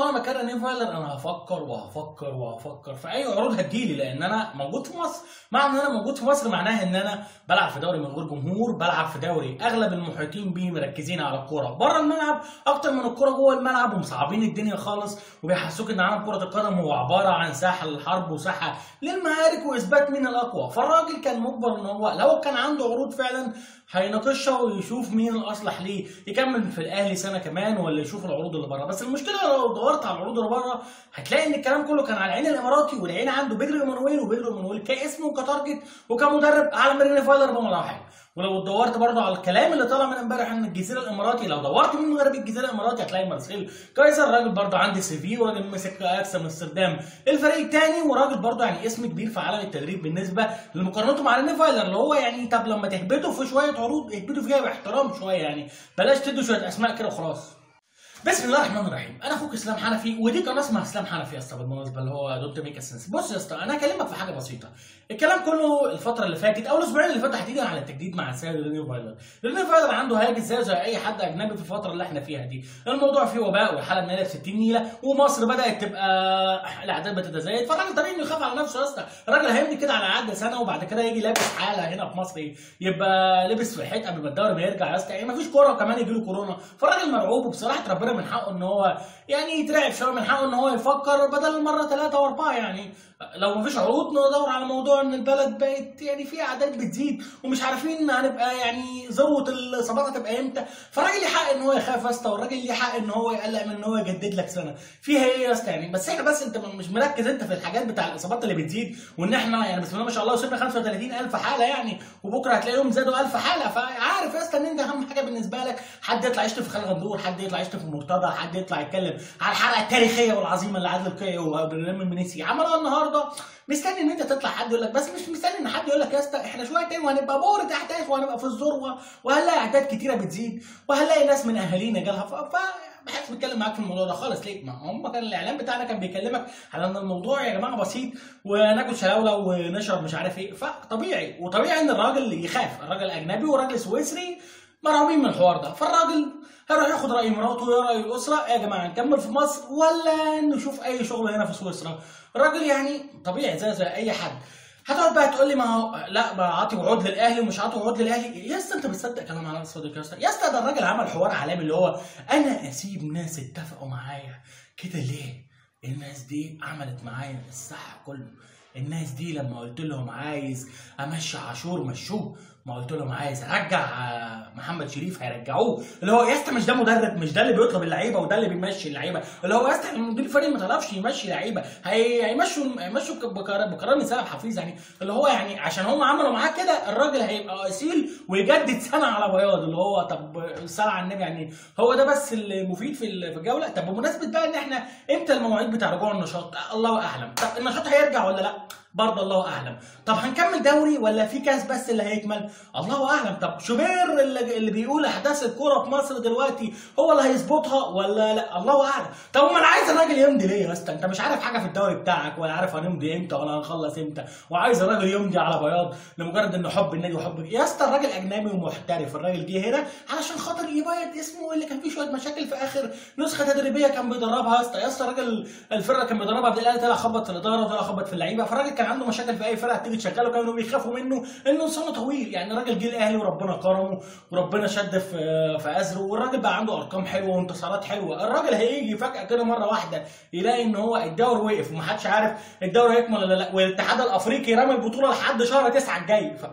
انا مكان رينيه فايلر انا هفكر وهفكر وهفكر في اي عروض هتجيلي لان انا موجود في مصر مع ان انا موجود في مصر معناها ان انا بلعب في دوري من غير جمهور بلعب في دوري اغلب المحيطين بيه مركزين على الكوره بره الملعب اكتر من الكوره جوه الملعب ومصعبين الدنيا خالص وبيحسوك ان عالم كره القدم هو عباره عن ساحه للحرب وساحه للمعارك واثبات مين الاقوى فالراجل كان مجبر ان هو لو كان عنده عروض فعلا هيناقشها ويشوف مين الاصلح ليه يكمل في الاهلي سنه كمان ولا يشوف العروض اللي بره بس المشكله لو دورت على العروض اللي بره هتلاقي ان الكلام كله كان على العين الاماراتي والعين عنده بيدرو ايمانويل وبيدرو ايمانويل كاسم وكتارجت وكمدرب اعلى من ريني فايلر بمراحل ولو دورت برضه على الكلام اللي طالع من امبارح ان الجزيره الاماراتي لو دورت مين مدرب الجزيره الاماراتي هتلاقي مارسيل كايزر راجل برضه عندي سي في وراجل مسك اكس امستردام الفريق الثاني وراجل برضه يعني اسم كبير في عالم التدريب بالنسبه لمقارنته مع ريني فايلر اللي هو يعني طب لما تهبطوا في شويه عروض اهبطوا فيها باحترام شويه يعني بلاش تدوا شويه اسماء كده وخلاص بسم الله الرحمن الرحيم انا اخوك اسلام حنفي ودي قناه اسمها اسلام حنفي يا اسطى بالمناسبه اللي هو دونت ميك سنس بص يا اسطى انا هكلمك في حاجه بسيطه الكلام كله الفتره اللي فاتت او الاسبوعين اللي فاتوا تحديدا على التجديد مع السيد رينيو فايلر رينيو فايلر عنده هاجس زي زي اي حد اجنبي في الفتره اللي احنا فيها دي الموضوع فيه وباء وحاله من 60 نيله ومصر بدات تبقى الاعداد بتتزايد فالراجل طبيعي انه يخاف على نفسه يا اسطى الراجل هيمضي كده على عقد سنه وبعد كده يجي لابس حاله هنا في مصر يبقى لبس في الحيط قبل ما الدوري ما يرجع يا اسطى يعني مفيش كوره وكمان يجي له كورونا فالراجل مرعوب وبصراحه ربنا من حقه ان هو يعني يترعب شويه من حقه ان هو يفكر بدل المره ثلاثه واربعه يعني لو مفيش عروض ندور على موضوع ان البلد بقت يعني في اعداد بتزيد ومش عارفين هنبقى يعني ذروه الاصابات هتبقى امتى فالراجل ليه حق ان هو يخاف يا اسطى والراجل ليه حق ان هو يقلق من ان هو يجدد لك سنه فيها ايه يا اسطى يعني بس احنا بس انت مش مركز انت في الحاجات بتاع الاصابات اللي بتزيد وان احنا يعني بسم الله ما شاء الله وصلنا 35000 حاله يعني وبكره هتلاقيهم زادوا 1000 حاله فعارف يا اسطى ان انت اهم حاجه بالنسبه لك حد يطلع يشتم في خالد غندور حد يطلع يشتم في مرتضى حد يطلع يتكلم على الحلقه التاريخيه والعظيمه اللي عادل القيعي وابراهيم المنيسي عملوها النهارده مستني ان انت تطلع حد يقول لك بس مش مستني ان حد يقول لك يا اسطى احنا شويه تاني وهنبقى بورد احداث وهنبقى في الذروه وهنلاقي اعداد كتيره بتزيد وهنلاقي ناس من اهالينا جالها ف... ف... ما حدش بيتكلم معاك في الموضوع ده خالص ليه؟ ما هم كان الاعلام بتاعنا كان بيكلمك على ان الموضوع يا جماعه بسيط وناكل شلاوله ونشرب مش عارف ايه فطبيعي وطبيعي ان الراجل يخاف الراجل اجنبي وراجل سويسري مرعوبين من الحوار ده فالراجل هيروح ياخد راي مراته وراي الاسره يا جماعه نكمل في مصر ولا نشوف اي شغل هنا في سويسرا الراجل يعني طبيعي زي زي اي حد هتقعد بقى تقول لي ما هو لا ما عاطي وعود للاهلي ومش عاطي وعود للاهلي يا اسطى انت بتصدق كلام على صديق يا اسطى يا اسطى ده الراجل عمل حوار عالمي اللي هو انا اسيب ناس اتفقوا معايا كده ليه؟ الناس دي عملت معايا الصح كله الناس دي لما قلت لهم عايز امشي عاشور مشوه ما قلت لهم عايز ارجع محمد شريف هيرجعوه اللي هو يا اسطى مش ده مدرب مش ده اللي بيطلب اللعيبه وده اللي بيمشي اللعيبه اللي هو يا اسطى المدير الفني ما طلبش يمشي لعيبه هي... هيمشوا هيمشوا بقرار نساء حفيظ يعني اللي هو يعني عشان هم عملوا معاه كده الراجل هيبقى اصيل ويجدد سنه على بياض اللي هو طب الصلاه على النبي يعني هو ده بس المفيد في الجوله طب بمناسبه بقى ان احنا امتى المواعيد بتاع رجوع النشاط الله اعلم طب النشاط هيرجع ولا لا برضه الله اعلم طب هنكمل دوري ولا في كاس بس اللي هيكمل الله اعلم طب شوبير اللي, اللي بيقول احداث الكوره في مصر دلوقتي هو اللي هيظبطها ولا لا الله اعلم طب ما انا عايز الراجل يمضي ليه يا اسطى انت مش عارف حاجه في الدوري بتاعك ولا عارف هنمضي امتى ولا هنخلص امتى وعايز الراجل يمضي على بياض لمجرد انه حب النادي وحب يا اسطى الراجل اجنبي ومحترف الراجل جه هنا علشان خاطر يبيض اسمه اللي كان فيه شويه مشاكل في اخر نسخه تدريبيه كان بيدربها يا اسطى يا اسطى الراجل الفرقه كان بيدربها بدل طلع خبط في الاداره وطلع خبط في اللعيبه فالراجل كان عنده مشاكل في اي فرقه تيجي تشغله كانوا بيخافوا منه انه لسانه طويل يعني الراجل جه الاهلي وربنا كرمه وربنا شد في في ازره والراجل بقى عنده ارقام حلوه وانتصارات حلوه الراجل هيجي فجاه كده مره واحده يلاقي ان هو الدوري وقف ومحدش عارف الدوري هيكمل ولا لا والاتحاد الافريقي رمى البطوله لحد شهر 9 الجاي ف...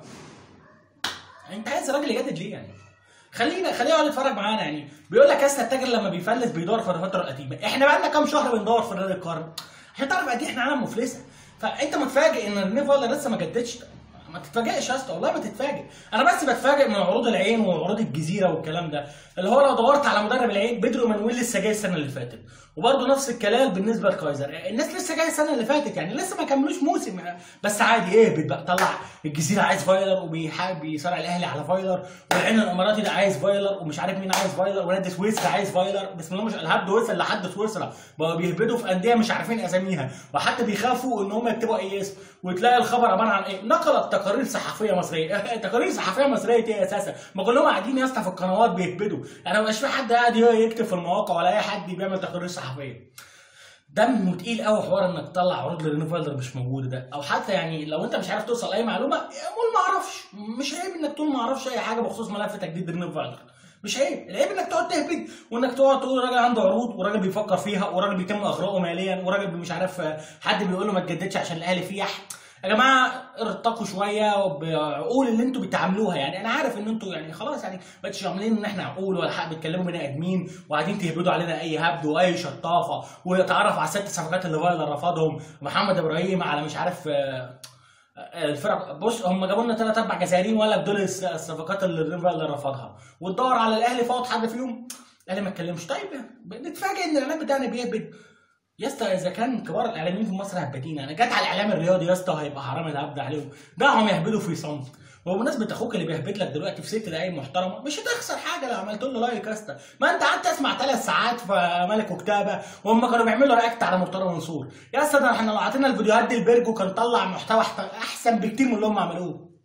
انت عايز الراجل يجدد ليه يعني؟ خلينا خليه يقعد يتفرج معانا يعني بيقول لك يا التاجر لما بيفلس بيدور في الفتره القديمه احنا بقى لنا كام شهر بندور في نادي القرن عشان تعرف قد ايه احنا عالم مفلسه فانت متفاجئ ان رينيه فايلر لسه ما جددش ما تتفاجئش يا اسطى والله ما تتفاجئ انا بس بتفاجئ من عروض العين وعروض الجزيره والكلام ده اللي هو لو دورت على مدرب العين بيدرو مانويل لسه جاي السنه اللي فاتت وبرضه نفس الكلام بالنسبه لكايزر الناس لسه جايه السنه اللي فاتت يعني لسه ما كملوش موسم بس عادي اهبط بقى طلع الجزيره عايز فايلر وبيحارب بيصارع الاهلي على فايلر والعين الاماراتي ده عايز فايلر ومش عارف مين عايز فايلر ونادي سويسرا عايز فايلر بسم الله مش الهبد وصل لحد سويسرا بقوا بيهبدوا في انديه مش عارفين اساميها وحتى بيخافوا ان هم يكتبوا اي اسم وتلاقي الخبر عباره عن ايه نقلت تقارير صحفيه مصريه تقارير صحفيه مصريه ايه اساسا ما كلهم قاعدين يا اسطى في القنوات بيهبدوا يعني ما بقاش في حد قاعد يكتب في المواقع ولا اي حد بيعمل تقارير صحفيه دمه تقيل قوي حوار انك تطلع عروض لرينو فايلر مش موجوده ده او حتى يعني لو انت مش عارف توصل اي معلومه قول ما اعرفش مش عيب انك تقول ما اعرفش اي حاجه بخصوص ملف تجديد رينو فايلر مش عيب العيب انك تقعد تهبد وانك تقعد تقول راجل عنده عروض وراجل بيفكر فيها وراجل بيتم اغراءه ماليا وراجل مش عارف حد بيقول له ما تجددش عشان الاهلي فيح يا جماعه ارتقوا شويه بعقول اللي انتوا بتعاملوها يعني انا عارف ان انتوا يعني خلاص يعني بقتش عاملين ان احنا عقول ولا حق بيتكلموا بني ادمين وقاعدين تهبدوا علينا اي هبد واي شطافه ويتعرف على ست صفقات اللي فايلر رفضهم محمد ابراهيم على مش عارف آه، الفرق بص هم جابوا لنا ثلاث اربع جزائريين ولا بدول الس- الصفقات اللي فايلر رفضها وتدور على الاهلي فوت حد فيهم الاهلي ما اتكلمش طيب نتفاجئ ان الاعلام بتاعنا بيهبد يا اسطى اذا كان كبار الاعلاميين في مصر هبادين انا جت على الاعلام الرياضي يا اسطى هيبقى حرام الهبد عليهم دعهم يهبدوا في صمت وبمناسبة اخوك اللي بيهبد لك دلوقتي في ست دقايق محترمة مش هتخسر حاجة لو عملت له لايك يا اسطى ما انت قعدت تسمع ثلاث ساعات في ملك وكتابة وهم كانوا بيعملوا رياكت على مرتضى منصور يا اسطى ده احنا لو عطينا الفيديوهات دي لبرجو كان طلع محتوى احسن بكتير من اللي هم عملوه